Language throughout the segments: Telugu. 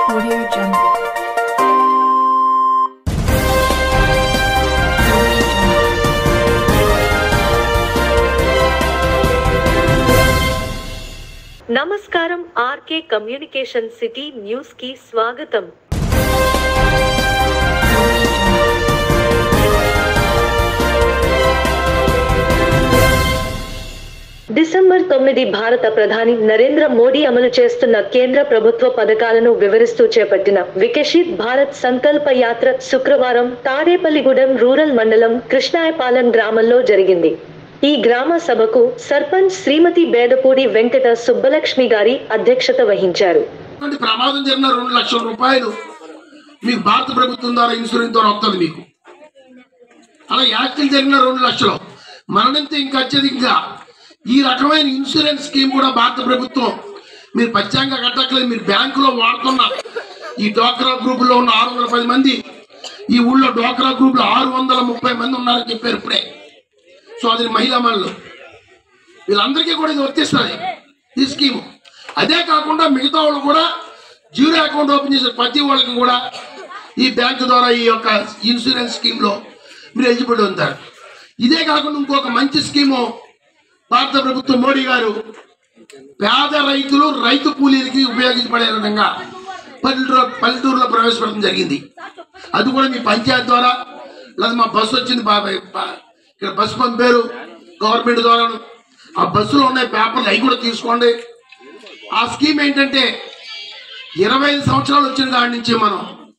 Audio Jungle. Audio Jungle. నమస్కారం ఆర్కే కమ్యూనికేషన్ సిటీ న్యూస్ కి స్వాగతం డిసెంబర్ తొమ్మిది భారత ప్రధాని నరేంద్ర మోడీ అమలు చేస్తున్న కేంద్ర ప్రభుత్వ పథకాలను వివరిస్తూ చేపట్టిన వికసిత్ భారత్ సంకల్ప యాత్ర శుక్రవారం తాడేపల్లిగూడెం రూరల్ మండలం కృష్ణాయపాలెం గ్రామంలో జరిగింది ఈ గ్రామ సభకు సర్పంచ్ శ్రీమతి బేదపూడి వెంకట సుబ్బలక్ష్మి గారి అధ్యక్షత వహించారు ఇటువంటి ప్రమాదం జరిగిన రెండు లక్షల రూపాయలు మీకు భారత ప్రభుత్వం ద్వారా ఇన్సూరెన్స్ ద్వారా వస్తుంది మీకు అలా యాక్సిడెంట్ జరిగిన రెండు లక్షలు మరణంతో ఇంకా అత్యధికంగా ఈ రకమైన ఇన్సూరెన్స్ స్కీమ్ కూడా భారత ప్రభుత్వం మీరు పచ్చాంగా కట్టట్లేదు మీరు బ్యాంకులో వాడుతున్న ఈ డోక్రా గ్రూపులో ఉన్న ఆరు వందల పది మంది ఈ ఊళ్ళో డోక్రా గ్రూపులో ఆరు వందల ముప్పై మంది ఉన్నారని చెప్పారు ఇప్పుడే సో అది మహిళా మనులు వీళ్ళందరికీ కూడా ఇది వర్తిస్తుంది ఈ స్కీము అదే కాకుండా మిగతా వాళ్ళు కూడా జీరో అకౌంట్ ఓపెన్ చేసిన ప్రతి వాళ్ళకి కూడా ఈ బ్యాంకు ద్వారా ఈ యొక్క ఇన్సూరెన్స్ స్కీమ్లో మీరు ఎలిజిబుల్ ఉంటారు ఇదే కాకుండా ఇంకొక మంచి స్కీము భారత ప్రభుత్వం మోడీ గారు పేద రైతులు రైతు కూలీలకి ఉపయోగించబడే విధంగా పల్లెటూరు పల్లెటూరులో ప్రవేశపెట్టడం జరిగింది అది కూడా మీ పంచాయతీ ద్వారా లేదా మా బస్సు వచ్చింది బాబాయ్ బా- ఇక్కడ బస్సు పంపారు గవర్నమెంట్ ద్వారా ఆ బస్సులో ఉన్న పేపర్లు అవి కూడా తీసుకోండి ఆ స్కీమ్ ఏంటంటే ఇరవై ఐదు సంవత్సరాలు వచ్చిన కాడి నుంచి మనం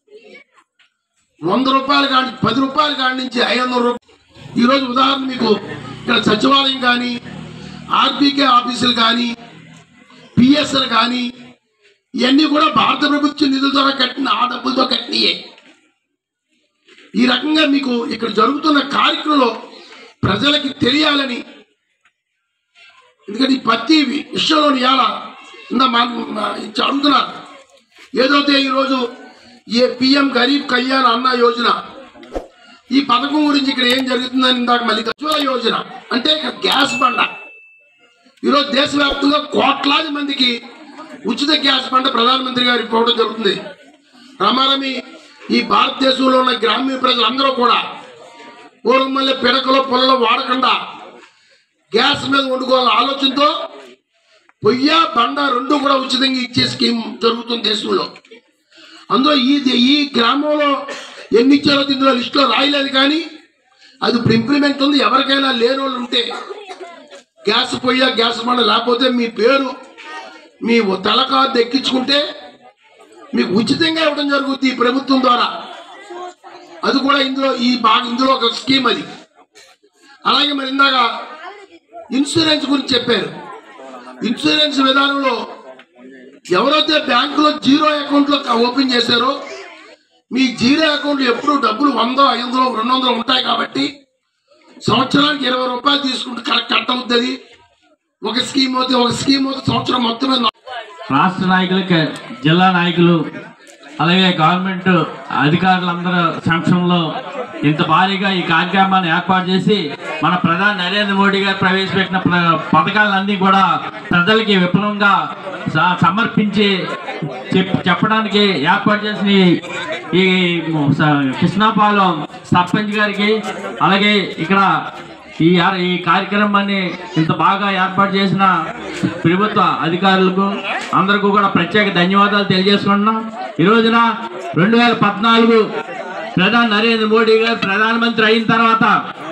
వంద రూపాయల కాడి పది రూపాయల కాడి నుంచి ఐదు వందల రూపాయలు ఈరోజు ఉదాహరణ మీకు ఇక్కడ సచివాలయం కానీ ఆర్బీకే ఆఫీసులు కానీ పిఎస్ఎల్ కానీ ఇవన్నీ కూడా భారత ప్రభుత్వ నిధుల ద్వారా కట్టిన ఆ డబ్బులతో కట్టినయే ఈ రకంగా మీకు ఇక్కడ జరుగుతున్న కార్యక్రమంలో ప్రజలకి తెలియాలని ఎందుకంటే ఈ ప్రతి విషయంలోని ఎలా ఇందా మా మా- ఇచ్చి అడుగుతున్నారు ఏదైతే ఈరోజు ఏ పిఎం గరీబ్ కళ్యాణ్ అన్న యోజన ఈ పథకం గురించి ఇక్కడ ఏం జరుగుతుందని ఇందాక మళ్ళీ ఉజ్వల యోజన అంటే ఇక్కడ గ్యాస్ బండ ఈరోజు దేశవ్యాప్తంగా కోట్లాది మందికి ఉచిత గ్యాస్ బండ ప్రధానమంత్రి గారు ఇవ్వడం జరుగుతుంది రమారమి ఈ భారతదేశంలో ఉన్న గ్రామీణ ప్రజలందరూ కూడా పూర్వం మళ్ళీ పిడకలో పొలలో వాడకుండా గ్యాస్ మీద వండుకోవాలన్న ఆలోచనతో పొయ్య బండ రెండు కూడా ఉచితంగా ఇచ్చే స్కీమ్ జరుగుతుంది దేశంలో అందులో ఈ ఈ గ్రామంలో ఎన్ని ఇచ్చారో ఇందులో లిస్టులో రాయలేదు కానీ అది ఇప్పుడు ఇంప్లిమెంట్ ఉంది ఎవరికైనా లేని వాళ్ళు ఉంటే గ్యాస్ పొయ్య గ్యాస్ బండ లేకపోతే మీ పేరు మీ తలకాదు ఎక్కించుకుంటే మీకు ఉచితంగా ఇవ్వడం జరుగుతుంది ఈ ప్రభుత్వం ద్వారా అది కూడా ఇందులో ఈ బాగా ఇందులో ఒక స్కీమ్ అది అలాగే మరి ఇందాక ఇన్సూరెన్స్ గురించి చెప్పారు ఇన్సూరెన్స్ విధానంలో ఎవరైతే బ్యాంకులో జీరో అకౌంట్లో ఓపెన్ చేశారో మీ జీరో అకౌంట్ ఎప్పుడు డబ్బులు వంద ఐదు వందలు రెండు వందలు ఉంటాయి కాబట్టి సంవత్సరానికి ఇరవై రూపాయలు తీసుకుంటే కరెక్ట్ కట్ అవుతుంది ఒక స్కీమ్ అవుతుంది ఒక స్కీమ్ అవుతుంది సంవత్సరం మొత్తం మీద రాష్ట్ర నాయకులు క- జిల్లా నాయకులు అలాగే గవర్నమెంట్ అధికారులందరూ సమక్షంలో ఇంత భారీగా ఈ కార్యక్రమాన్ని ఏర్పాటు చేసి మన ప్రధాని నరేంద్ర మోడీ గారు ప్రవేశపెట్టిన ప్ర- పథకాలన్నీ కూడా ప్రజలకి విపులంగా స- సమర్పించి చెప్- చెప్పడానికి ఏర్పాటు చేసిన ఈ- ఈ స- కృష్ణాపాలెం సర్పంచ్ గారికి అలాగే ఇక్కడ ఈ ఆర్- ఈ కార్యక్రమాన్ని ఇంత బాగా ఏర్పాటు చేసిన ప్రభుత్వ అధికారులకు అందరికీ కూడా ప్రత్యేక ధన్యవాదాలు తెలియజేసుకుంటున్నాం ఈ రోజున రెండు వేల పద్నాలుగు ప్రధాని నరేంద్ర మోడీ గారు ప్రధానమంత్రి అయిన తర్వాత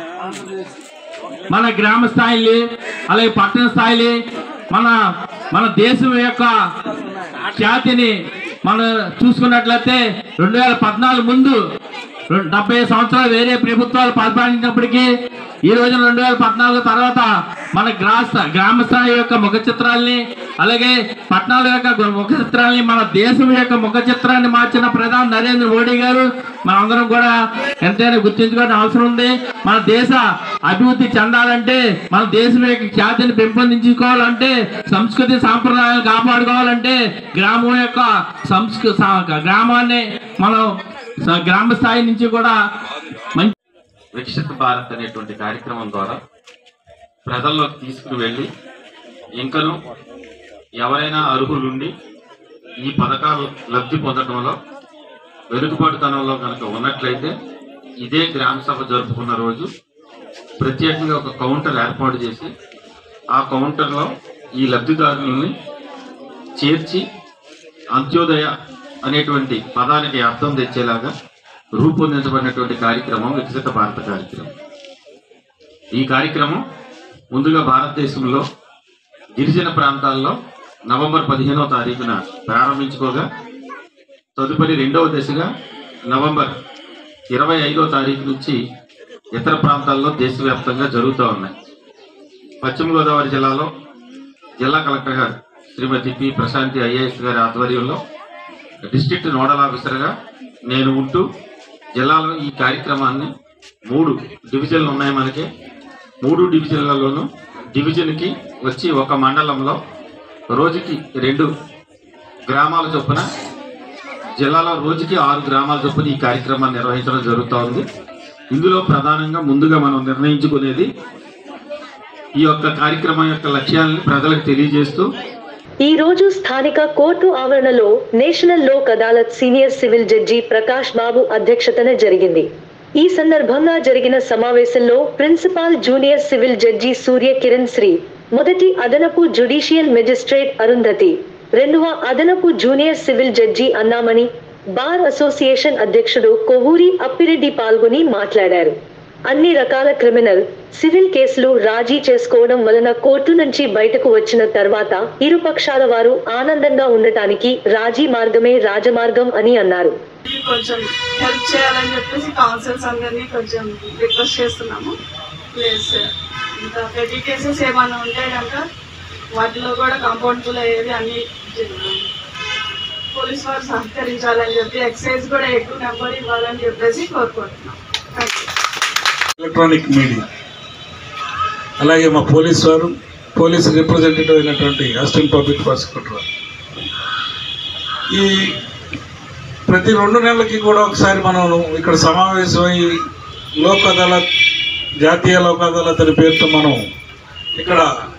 మన గ్రామ స్థాయిని అలాగే పట్టణ స్థాయిని మన మన దేశం యొక్క ఖ్యాతిని మనం చూసుకున్నట్లయితే రెండు వేల పద్నాలుగు ముందు రెండు- డెబ్బై సంవత్సరాలు వేరే ప్రభుత్వాలు పరిపాలించినప్పటికీ ఈ రోజున రెండు వేల పద్నాలుగు తర్వాత మన గ్రామ గ్రామ స్థాయి యొక్క ముఖ చిత్రాల్ని అలాగే పట్టణాల యొక్క గు- ముఖ చిత్రాల్ని మన దేశం యొక్క ముఖ చిత్రాన్ని మార్చిన ప్రధాని నరేంద్ర మోడీ గారు మనందరం కూడా ఎంతైనా గుర్తించుకోవాల్సిన అవసరం ఉంది మన దేశ అభివృద్ధి చెందాలంటే మన దేశం యొక్క ఖ్యాతిని పెంపొందించుకోవాలంటే సంస్కృతి సాంప్రదాయాలు కాపాడుకోవాలంటే గ్రామం యొక్క సంస్కృ సా- గ్రామాన్ని మనం స- గ్రామ స్థాయి నుంచి కూడా మంచి వికసిత భారత్ అనేటువంటి కార్యక్రమం ద్వారా ప్రజల్లోకి తీసుకుని వెళ్ళి ఇంకను ఎవరైనా అర్హులుండి ఈ పథకాలు లబ్ధి పొందడంలో వెనుకబాటుతనంలో కనుక ఉన్నట్లయితే ఇదే గ్రామ సభ జరుపుకున్న రోజు ప్రత్యేకంగా ఒక కౌంటర్ ఏర్పాటు చేసి ఆ కౌంటర్లో ఈ లబ్ధిదారులని చేర్చి అంత్యోదయ అనేటువంటి పదానికి అర్థం తెచ్చేలాగా రూపొందించబడినటువంటి కార్యక్రమం వికసిత భారత కార్యక్రమం ఈ కార్యక్రమం ముందుగా భారతదేశంలో గిరిజన ప్రాంతాల్లో నవంబర్ పదిహేనవ తారీఖున ప్రారంభించుకోగా తదుపరి రెండవ దశగా నవంబర్ ఇరవై ఐదో తారీఖు నుంచి ఇతర ప్రాంతాల్లో దేశవ్యాప్తంగా జరుగుతూ ఉన్నాయి పశ్చిమ గోదావరి జిల్లాలో జిల్లా కలెక్టర్ గారు శ్రీమతి పి ప్రశాంతి ఐఏఎస్ గారి ఆధ్వర్యంలో డిస్ట్రిక్ట్ నోడల్ ఆఫీసర్గా నేను ఉంటూ జిల్లాలో ఈ కార్యక్రమాన్ని మూడు డివిజన్లు ఉన్నాయి మనకి మూడు డివిజన్లలోనూ డివిజన్కి వచ్చి ఒక మండలంలో రోజుకి రెండు గ్రామాల చొప్పున జిల్లాలో రోజుకి ఆరు గ్రామాల చొప్పున ఈ కార్యక్రమాన్ని నిర్వహించడం జరుగుతూ ఉంది ఇందులో ప్రధానంగా ముందుగా మనం నిర్ణయించుకునేది ఈ యొక్క కార్యక్రమం యొక్క లక్ష్యాలను ప్రజలకు తెలియజేస్తూ ఈ రోజు స్థానిక కోర్టు ఆవరణలో national Lok Adalat senior civil judge Prakash Babu అధ్యక్షతన జరిగింది ఈ సందర్భంగా జరిగిన సమావేశంలో principal junior civil judge Surya Kiran Sri మొదటి అదనపు జ్యుడిషియల్ మెజిస్ట్రేట్ అరుంధతి రెండవ అదనపు junior civil judge Annamani bar association అధ్యక్షుడు కొవ్వూరి అప్పిరెడ్డి పాల్గొని మాట్లాడారు అన్ని రకాల క్రిమినల్ సివిల్ కేసులు రాజీ చేసుకోవడం వలన కోర్టు నుంచి బయటకు వచ్చిన తర్వాత ఇరు పక్షాల వారు ఆనందంగా ఉండటానికి రాజీ మార్గమే రాజమార్గం అని అన్నారు కొంచెం హెల్ప్ చేయాలని చెప్పేసి కౌన్సిల్స్ అందరినీ కొంచెం రిక్వెస్ట్ చేస్తున్నాము ప్లస్ ఇంకా పెట్టి కేసెస్ ఏమైనా ఉంటే కనుక వాటిలో కూడా కంపౌండబుల్ అయ్యేది అన్ని పోలీస్ వారు సహకరించాలని చెప్పి ఎక్సైజ్ కూడా ఎక్కువ నెంబర్ ఇవ్వాలని చెప్పేసి కోరుకుంటున్నాం థ్యాంక్ యూ ఎలక్ట్రానిక్ మీడియా అలాగే మా పోలీస్ వారు పోలీస్ రిప్రజెంటేటివ్ అయినటువంటి అసిస్టెంట్ పబ్లిక్ ప్రాసిక్యూటర్ వారు. ఈ ప్రతి రెండు నెలలకి కూడా ఒకసారి మనం ఇక్కడ సమావేశమై లోక్ అదాలత్ జాతీయ లోక్ అదాలత్ అనే పేరుతో మనం ఇక్కడ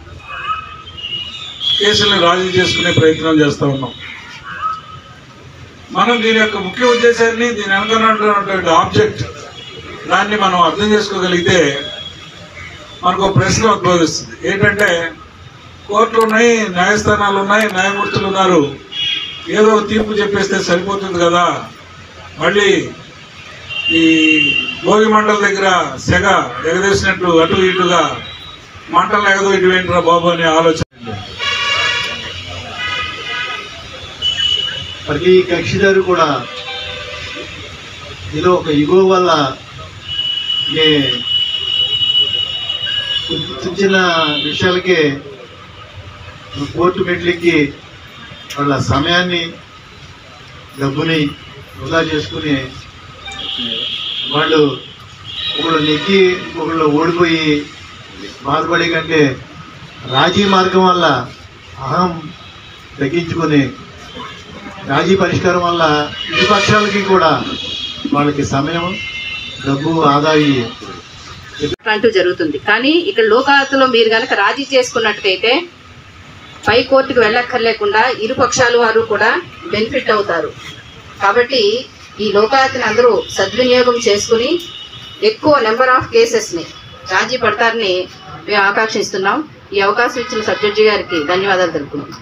కేసుల్ని రాజీ చేసుకునే ప్రయత్నం చేస్తూ ఉన్నాం మనం దీని యొక్క ముఖ్య ఉద్దేశాన్ని దీని వెనకనటువంటి ఆబ్జెక్ట్ దాన్ని మనం అర్థం చేసుకోగలిగితే మనకు ఒక ప్రశ్న ఉద్భవిస్తుంది ఏంటంటే కోర్టులు ఉన్నాయి న్యాయస్థానాలు ఉన్నాయి న్యాయమూర్తులు ఉన్నారు ఏదో ఒక తీర్పు చెప్పేస్తే సరిపోతుంది కదా మళ్ళీ ఈ భోగి మండల దగ్గర సెగ ఎగదేసినట్టు అటు ఇటుగా మంటలు ఎగదు ఇటువేంటిరా బాబు అనే ఆలోచన ప్రతి కక్షిదారు కూడా ఏదో ఒక ఇగో వల్ల ఈ చిన్న చిన్న విషయాలకే కోర్టు మెట్లెక్కి వాళ్ళ సమయాన్ని డబ్బుని వృధా చేసుకుని వాళ్ళు ఒకళ్ళు నెక్కి ఒకళ్ళు ఓడిపోయి బాధపడే కంటే రాజీ మార్గం వల్ల అహం తగ్గించుకొని రాజీ పరిష్కారం వల్ల ఇరు పక్షాలకి కూడా వాళ్ళకి సమయం డబ్బు ఆదా అయ్యి అంటూ జరుగుతుంది కానీ ఇక్కడ లోకాయతలో మీరు గనక రాజీ చేసుకున్నట్టుకైతే పై కోర్టుకు వెళ్ళక్కర్లేకుండా ఇరు పక్షాల వారు కూడా బెనిఫిట్ అవుతారు కాబట్టి ఈ లోకాయతని అందరూ సద్వినియోగం చేసుకుని ఎక్కువ నెంబర్ ఆఫ్ కేసెస్ని రాజీ పడతారని మేము ఆకాంక్షిస్తున్నాం ఈ అవకాశం ఇచ్చిన సబ్జడ్జి గారికి ధన్యవాదాలు తెలుపుతున్నాం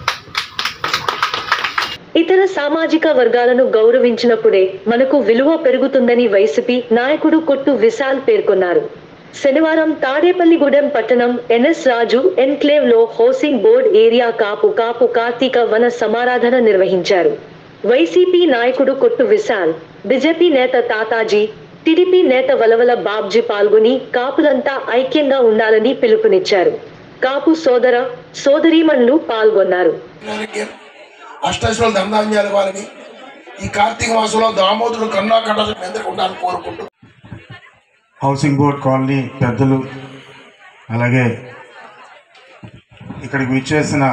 ఇతర సామాజిక వర్గాలను గౌరవించినప్పుడే మనకు విలువ పెరుగుతుందని వైసీపీ నాయకుడు కొట్టు విశాల్ పేర్కొన్నారు శనివారం తాడేపల్లిగూడెం పట్టణం ఎన్ఎస్ రాజు ఎన్క్లేవ్ లో housing board area Kapu Kapu Karthika Vana Samaradhana నిర్వహించారు వైసీపీ నాయకుడు కొట్టు విశాల్ బీజేపీ నేత తాతాజీ టీడీపీ నేత వలవల బాబ్జీ పాల్గొని కాపులంతా ఐక్యంగా ఉండాలని పిలుపునిచ్చారు కాపు సోదర సోదరీమణులు పాల్గొన్నారు గారికి అష్టైశ్వరులు ధనధాన్యాలు ఇవ్వాలని ఈ కార్తీక మాసంలో దామోదరుడు కన్నా కట్టాలని అందరికీ ఉండాలని కోరుకుంటూ హౌసింగ్ బోర్డ్ కాలనీ పెద్దలు అలాగే ఇక్కడికి విచ్చేసిన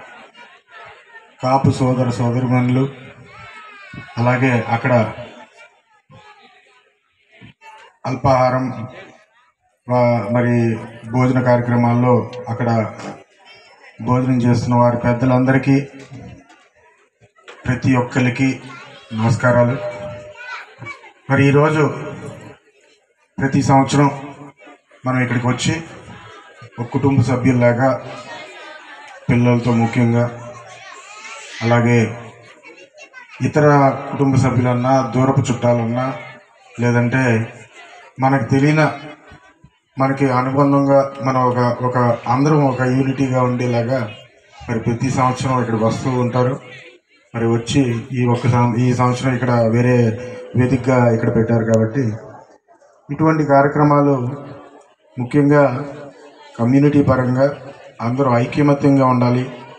కాపు సోదర సోదరిమణులు అలాగే అక్కడ అల్పాహారం ఆ, మరి భోజన కార్యక్రమాల్లో అక్కడ భోజనం చేస్తున్న వారి పెద్దలందరికీ ప్రతి ఒక్కరికి నమస్కారాలు మరి ఈరోజు ప్రతి సంవత్సరం మనం ఇక్కడికి వచ్చి ఒక కుటుంబ సభ్యుల్లాగా పిల్లలతో ముఖ్యంగా అలాగే ఇతర కుటుంబ సభ్యులన్నా దూరపు చుట్టాలన్నా లేదంటే మనకు తెలియని మనకి అనుబంధంగా మనం ఒక ఒక అందరం ఒక యూనిటీగా ఉండేలాగా మరి ప్రతి సంవత్సరం ఇక్కడికి వస్తూ ఉంటారు మరి వచ్చి ఈ ఒక్క సం- ఈ సంవత్సరం ఇక్కడ వేరే వేదికగా ఇక్కడ పెట్టారు కాబట్టి ఇటువంటి కార్యక్రమాలు ముఖ్యంగా కమ్యూనిటీ పరంగా అందరూ ఐక్యమత్యంగా ఉండాలి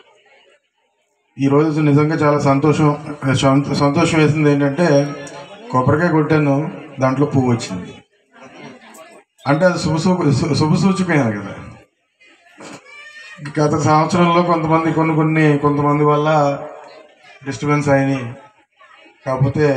ఈ రోజు నిజంగా చాలా సంతోషం సంత- సంతోషం వేసింది ఏంటంటే కొబ్బరికాయ కొట్టాను దాంట్లో పువ్వు వచ్చింది అంటే అది శుభ శుభ శుభ సూచకమే కదా గత సంవత్సరంలో కొంతమంది కొన్ని కొన్ని కొంతమంది వల్ల డిస్టర్బెన్స్ అయినాయి కాకపోతే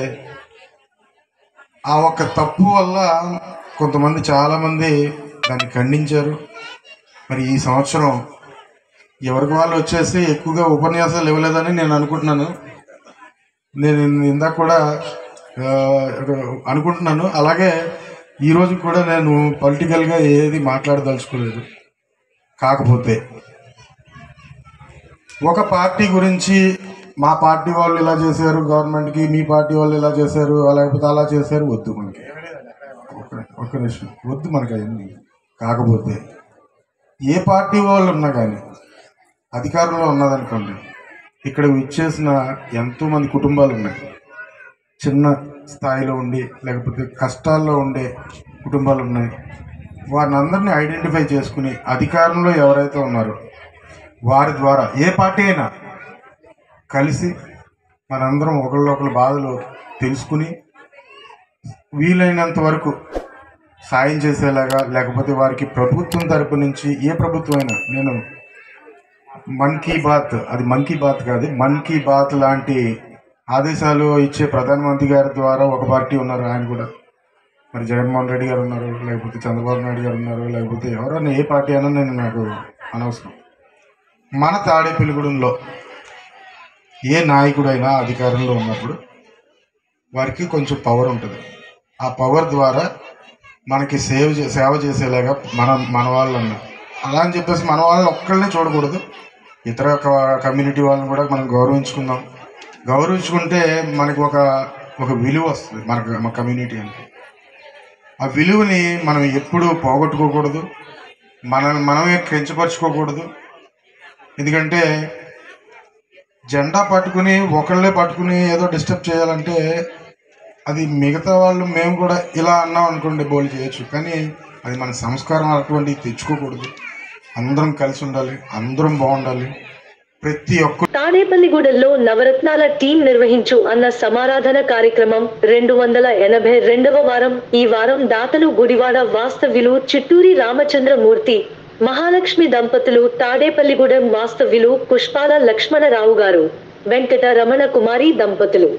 ఆ ఒక్క తప్పు వల్ల కొంతమంది చాలామంది దాన్ని ఖండించారు మరి ఈ సంవత్సరం ఎవరికి వాళ్ళు వచ్చేసి ఎక్కువగా ఉపన్యాసాలు ఇవ్వలేదని నేను అనుకుంటున్నాను నేను ఇందాక కూడా ఆ, అనుకుంటున్నాను అలాగే ఈరోజు కూడా నేను పొలిటికల్గా ఏది మాట్లాడదలుచుకోలేదు కాకపోతే ఒక పార్టీ గురించి మా పార్టీ వాళ్ళు ఇలా చేశారు గవర్నమెంట్కి మీ పార్టీ వాళ్ళు ఇలా చేశారు లేకపోతే అలా చేశారు వద్దు మనకి ఒక్క- ఒక్క నిమిషం వద్దు మనకి అవన్నీ కాకపోతే ఏ పార్టీ వాళ్ళు ఉన్నా కానీ అధికారంలో ఉన్నదనుకోండి ఇక్కడ ఇచ్చేసిన ఎంతోమంది కుటుంబాలు ఉన్నాయి చిన్న స్థాయిలో ఉండి లేకపోతే కష్టాల్లో ఉండే కుటుంబాలు ఉన్నాయి వారిని అందరినీ ఐడెంటిఫై చేసుకుని అధికారంలో ఎవరైతే ఉన్నారో వారి ద్వారా ఏ పార్టీ అయినా కలిసి మనందరం ఒకళ్ళొకళ్ళ బాధలు తెలుసుకుని వీలైనంత వరకు సాయం చేసేలాగా లేకపోతే వారికి ప్రభుత్వం తరపు నుంచి ఏ ప్రభుత్వం అయినా నేను మన్ కీ బాత్ అది మన్ కీ బాత్ కాదు మన్ కీ బాత్ లాంటి ఆదేశాలు ఇచ్చే ప్రధానమంత్రి గారి ద్వారా ఒక పార్టీ ఉన్నారు ఆయన కూడా మరి జగన్మోహన్ రెడ్డి గారు ఉన్నారు లేకపోతే చంద్రబాబు నాయుడు గారు ఉన్నారు లేకపోతే ఎవరైనా ఏ పార్టీ అయినా నేను నాకు అనవసరం మన తాడేపల్లిగూడెంలో ఏ నాయకుడైనా అధికారంలో ఉన్నప్పుడు వారికి కొంచెం పవర్ ఉంటుంది ఆ పవర్ ద్వారా మనకి సేవ్ చే- సేవ చేసేలాగా మన మన వాళ్ళన్న అలా అని చెప్పేసి మన వాళ్ళని ఒక్కళ్ళనే చూడకూడదు ఇతర క- కమ్యూనిటీ వాళ్ళని కూడా మనం గౌరవించుకుందాం గౌరవించుకుంటే మనకు ఒక ఒక విలువ వస్తుంది మనకు మన కమ్యూనిటీ అంటే ఆ విలువని మనం ఎప్పుడూ పోగొట్టుకోకూడదు మన మనమే కించపరచుకోకూడదు ఎందుకంటే జెండా పట్టుకుని ఒకళ్ళే పట్టుకుని ఏదో డిస్టర్బ్ చేయాలంటే అది మిగతా వాళ్ళు మేము కూడా ఇలా అన్నాం అనుకోండి బోల్ చేయొచ్చు కానీ అది మన సంస్కారం అటువంటివి తెచ్చుకోకూడదు అందరం కలిసి ఉండాలి అందరం బాగుండాలి ప్రతి ఒక్క తాడేపల్లిగూడెంలో నవరత్నాల టీం నిర్వహించు అన్న సమారాధన కార్యక్రమం రెండు వందల ఎనభై రెండవ వారం ఈ వారం దాతలు గుడివాడ వాస్తవ్యులు చిట్టూరి రామచంద్రమూర్తి మహాలక్ష్మి దంపతులు తాడేపల్లిగూడెం వాస్తవ్యులు పుష్పాల లక్ష్మణరావు గారు వెంకట రమణ కుమారి దంపతులు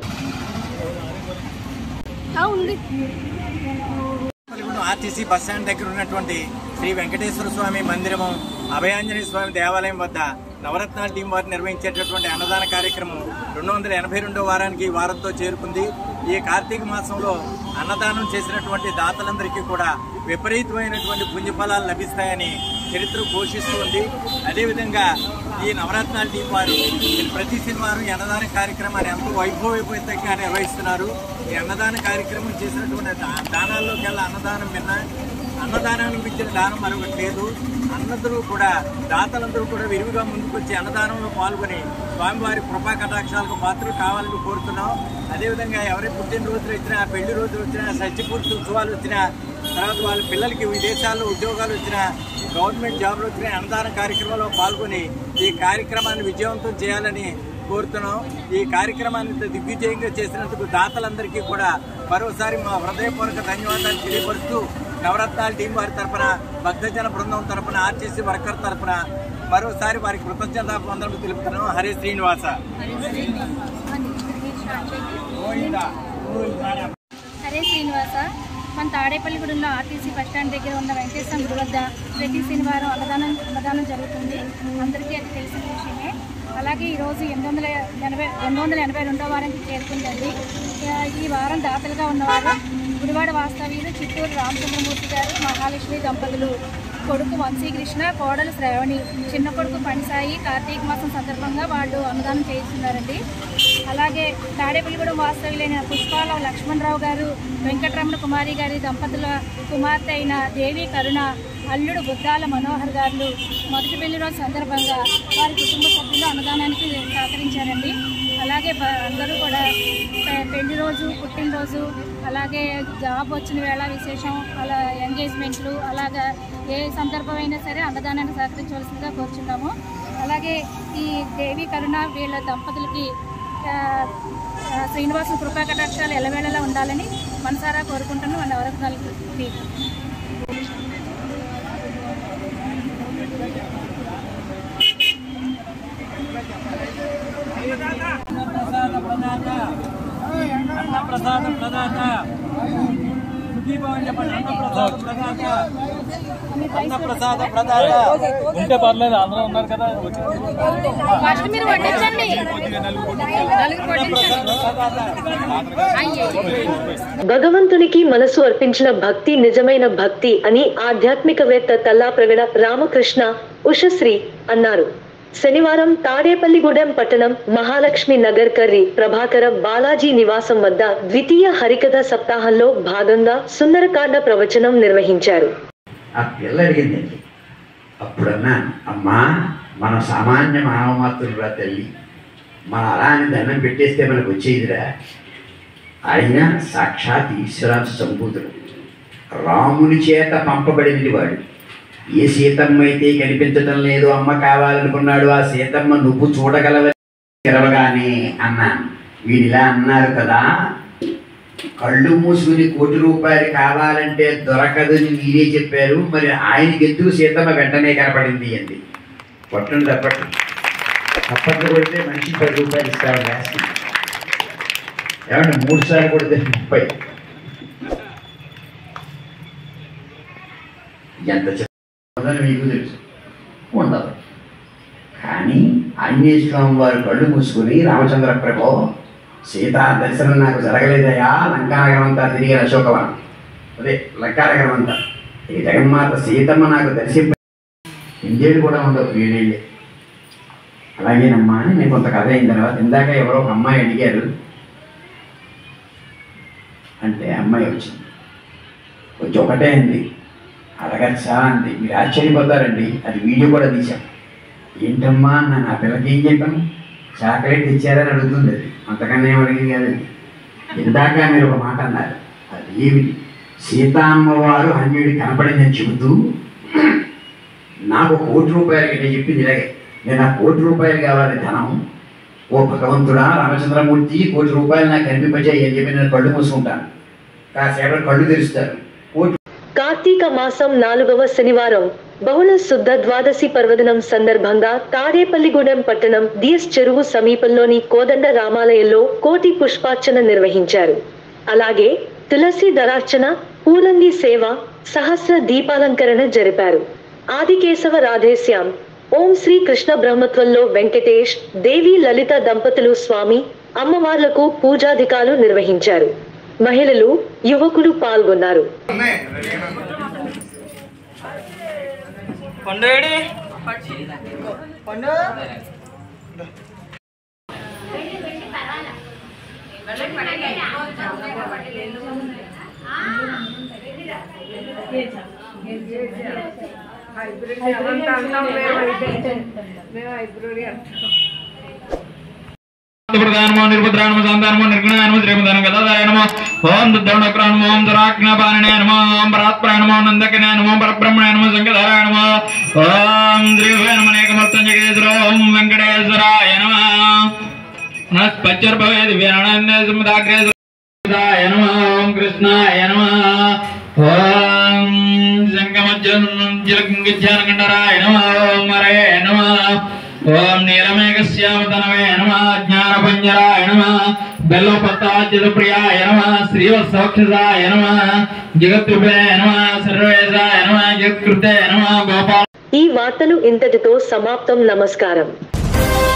పల్లిగూడెం ఆర్టీసీ బస్ స్టాండ్ దగ్గర ఉన్నటువంటి శ్రీ వెంకటేశ్వర స్వామి మందిరము అభయాంజనేయ స్వామి దేవాలయం వద్ద నవరత్నాల టీం వారు నిర్వహించేటటువంటి అన్నదాన కార్యక్రమం రెండు వందల ఎనభై రెండో వారానికి ఈ వారంతో చేరుకుంది ఈ కార్తీక మాసంలో అన్నదానం చేసినటువంటి దాతలందరికీ కూడా విపరీతమైనటువంటి పుణ్యఫలాలు లభిస్తాయని చరిత్ర ఘోషిస్తూ ఉంది అదేవిధంగా ఈ నవరత్నాల టీం వారు ప్రతి శనివారం ఈ అన్నదాన కార్యక్రమాన్ని ఎంతో వైభవోపేతంగా నిర్వహిస్తున్నారు ఈ అన్నదాన కార్యక్రమం చేసినటువంటి దా- దానాల్లోకెల్లా అన్నదానం విన్నా అన్నదానానికి ఇచ్చిన దానం మరొకటి లేదు అన్నదరూ కూడా దాతలందరూ కూడా విరివిగా ముందుకొచ్చి అన్నదానంలో పాల్గొని స్వామివారి కృపా కటాక్షాలకు పాత్రలు కావాలని కోరుతున్నాం అదేవిధంగా ఎవరి పుట్టినరోజులు వచ్చినా పెళ్లి రోజులు వచ్చినా సత్యపూర్తి ఉత్సవాలు వచ్చినా తర్వాత వాళ్ళ పిల్లలకి విదేశాల్లో ఉద్యోగాలు వచ్చినా గవర్నమెంట్ జాబ్లు వచ్చినా అన్నదాన కార్యక్రమంలో పాల్గొని ఈ కార్యక్రమాన్ని విజయవంతం చేయాలని కోరుతున్నాం ఈ కార్యక్రమాన్ని ఇంత దిగ్విజయంగా చేసినందుకు దాతలందరికీ కూడా మరోసారి మా హృదయపూర్వక ధన్యవాదాలు తెలియపరుస్తూ నవరత్నాల టీం వారి తరపున భక్తజన బృందం తరపున ఆర్టీసీ వర్కర్ తరపున మరోసారి వారికి కృతజ్ఞత వందనలు తెలుపుతున్నాం హరే శ్రీనివాస గోవిందా. హరే శ్రీనివాస మన తాడేపల్లిగూడెంలో ఆర్టీసీ బస్ స్టాండ్ దగ్గర ఉన్న వెంకటేశ్వర గుడి వద్ద ప్రతి శనివారం అన్నదానం అన్నదానం జరుగుతుంది అందరికీ అది తెలిసిన విషయమే అలాగే ఈరోజు ఎనిమిది వందల ఎనభై రెండు వందల ఎనభై రెండో వారానికి చేరుకుందండి ఆ, ఈ వారం దాతలుగా ఉన్నవారు గుడివాడ వాస్తవ్యులు చిత్తూరు రామచంద్రమూర్తి గారు మహాలక్ష్మి దంపతులు కొడుకు వంశీకృష్ణ కోడలు శ్రావణి చిన్న కొడుకు పనిసాయి కార్తీక మాసం సందర్భంగా వాళ్ళు అన్నదానం చేయిస్తున్నారండి అలాగే తాడేపల్లిగూడెం వాస్తవ్యులైన పుష్పాల లక్ష్మణరావు గారు వెంకటరమణ కుమారి గారి దంపతుల కుమార్తె అయిన దేవి కరుణ అల్లుడు బుద్ధాల మనోహర్ గారు మొదటి పెళ్లి రోజు సందర్భంగా వారి కుటుంబ సభ్యులు అన్నదానానికి సహకరించారండి అలాగే బ- అందరూ కూడా పె- పెళ్లి రోజు పుట్టినరోజు అలాగే జాబ్ వచ్చిన వేళ విశేషం అలా ఎంగేజ్మెంట్లు అలాగా ఏ సందర్భమైనా సరే అన్నదానాన్ని సహకరించవలసిందిగా కోరుచున్నాము అలాగే ఈ దేవి కరుణ వీళ్ళ దంపతులకి ఆ, ఆ, శ్రీనివాసు కృపా కటాక్షాలు ఎలవేళలా ఉండాలని మనసారా కోరుకుంటున్నాం మన నవరత్నాలు ప్రసాద ప్రదాత సుఖీభవన్ చెప్పండి అన్నప్రసాద ప్రదాత అన్నప్రసాద ప్రదాత ఉంటే పర్లేదు అందరూ ఉన్నారు కదా ఫస్ట్ మీరు వడ్డించండి నలుగురు వడ్డించండి అయ్యే భగవంతునికి మనసు అర్పించిన భక్తి నిజమైన భక్తి అని ఆధ్యాత్మికవేత్త తల్లా ప్రవీణ రామకృష్ణ ఉషశ్రీ అన్నారు శనివారం తాడేపల్లిగూడెం పట్టణం మహాలక్ష్మి నగర్ కర్రి ప్రభాకర బాలాజీ నివాసం వద్ద ద్వితీయ హరికథ సప్తాహంలో భాగంగా సుందరకాండ ప్రవచనం నిర్వహించారు ఆ పిల్ల అడిగిందండి అప్పుడన్నా అమ్మా మన సామాన్య మానవ మాతృరా తల్లి మన అలా అని దండం పెట్టేస్తే మనకు వచ్చేదిరా ఆయన సాక్షాత్ ఈశ్వరాంశ సంభూతుడు రాముని చేత పంపబడినది వాడు ఏ సీతమ్మ అయితే కనిపించటం లేదు అమ్మ కావాలనుకున్నాడు ఆ సీతమ్మ నువ్వు చూడగలవని తెరవగానే అన్నాను వీడిలా అన్నారు కదా కళ్ళు మూసుకుని కోటి రూపాయలు కావాలంటే దొరకదని మీరే చెప్పారు మరి ఆయనకి ఎందుకు సీతమ్మ వెంటనే కనపడింది అంది కొట్టండి తప్పట్లు తప్పట్లు కొడితే మనిషికి పది రూపాయలు ఇస్తాడు రాసి ఏమంటే మూడు సార్లు కొడితే ముప్పై ఎంత చెప్పదని మీకు తెలుసు ఉండదు కానీ ఆంజనేయ స్వామి వారు కళ్ళు మూసుకుని రామచంద్ర ప్రభో సీతా దర్శనం నాకు జరగలేదయా లంకానగరం అంతా తిరిగి అశోకవనం అదే లంకానగరం అంతా ఈ జగన్మాత సీతమ్మ నాకు దర్శింప ఇంజేడు కూడా ఉండవు వీళ్ళే అలాగేనమ్మా అని నేను కొంత కథ అయిన తర్వాత ఇందాక ఎవరో ఒక అమ్మాయి అడిగారు అంటే అమ్మాయి వచ్చింది కొంచెం ఒకటే అంది అడగచ్చా అంది మీరు ఆశ్చర్యపోతారండి అది వీడియో కూడా తీశాం ఏంటమ్మా అన్న నా పిల్లకి ఏం చెప్పాను చాక్లెట్ ఇచ్చారని అడుగుతుంది అది అంతకన్నా ఏం అడిగింది కాదండి ఇందాక మీరు ఒక మాట అన్నారు అది ఏమిటి సీతా అమ్మవారు అన్యుడి కనపడిందని చెబుతూ నాకు కోటి రూపాయలకి నేను చెప్పింది ఇలాగే నేను నాకు కోటి రూపాయలు కావాలి ధనం ఓ భగవంతుడా రామచంద్రమూర్తి కోటి రూపాయలు నాకు కనిపింపజేయి అని చెప్పి నేను కళ్ళు మూసుకుంటాను కాసేపటి కళ్ళు తెరుస్తారు కోటి కార్తీక మాసం నాలుగవ శనివారం బహుళ శుద్ధ ద్వాదశి పర్వదినం సందర్భంగా తాడేపల్లిగూడెం పట్టణం డిఎస్ చెరువు సమీపంలోని కోదండ రామాలయంలో కోటి పుష్పార్చన నిర్వహించారు అలాగే తులసి దళార్చన పూలంగి సేవ సహస్ర దీపాలంకరణ జరిపారు ఆదికేశవ రాధేశ్యాం ఓం శ్రీ కృష్ణ బ్రహ్మత్వంలో వెంకటేష్ దేవి లలిత దంపతులు స్వామి అమ్మవార్లకు పూజాధికాలు నిర్వహించారు మహిళలు యువకులు పాల్గొన్నారు కొండేడి కొండ ప్రధానమో నిర్భద్రానమో సంతానమో నిర్గుణానమో శ్రీమదానమో గదాధారణమో ఓం దుర్దౌణప్రాణమో ఓం దురాజ్ఞాపాలనే నమో ఓం పరాత్ప్రాణమో నందకనే నమో పరబ్రహ్మణే నమో శంకధారాయ నమో ఓం శ్రీ వేణమనేకమర్తం జగేశ్వర ఓం వెంకటేశ్వరాయ నమ నస్పచ్చర్భవే దివ్యానంద సముదాగ్రేశ్వరాయ నమ ఓం కృష్ణాయ నమ ఓం శంకమజ్జన్మజ్జలకంగజ్ఞానకండరాయ నమ ఓం హరే నమ ఓం నీలమేఘశ్యామతనవే నమ జ్ఞానపంజరాయ నమ బెల్లపత్తాచ్యుతప్రియాయ నమ శ్రీవత్సోక్షసాయ నమ జగద్గుపే నమ సర్వేశాయ నమ జగత్కృతే నమ గోపాల ఈ వార్తలు ఇంతటితో సమాప్తం నమస్కారం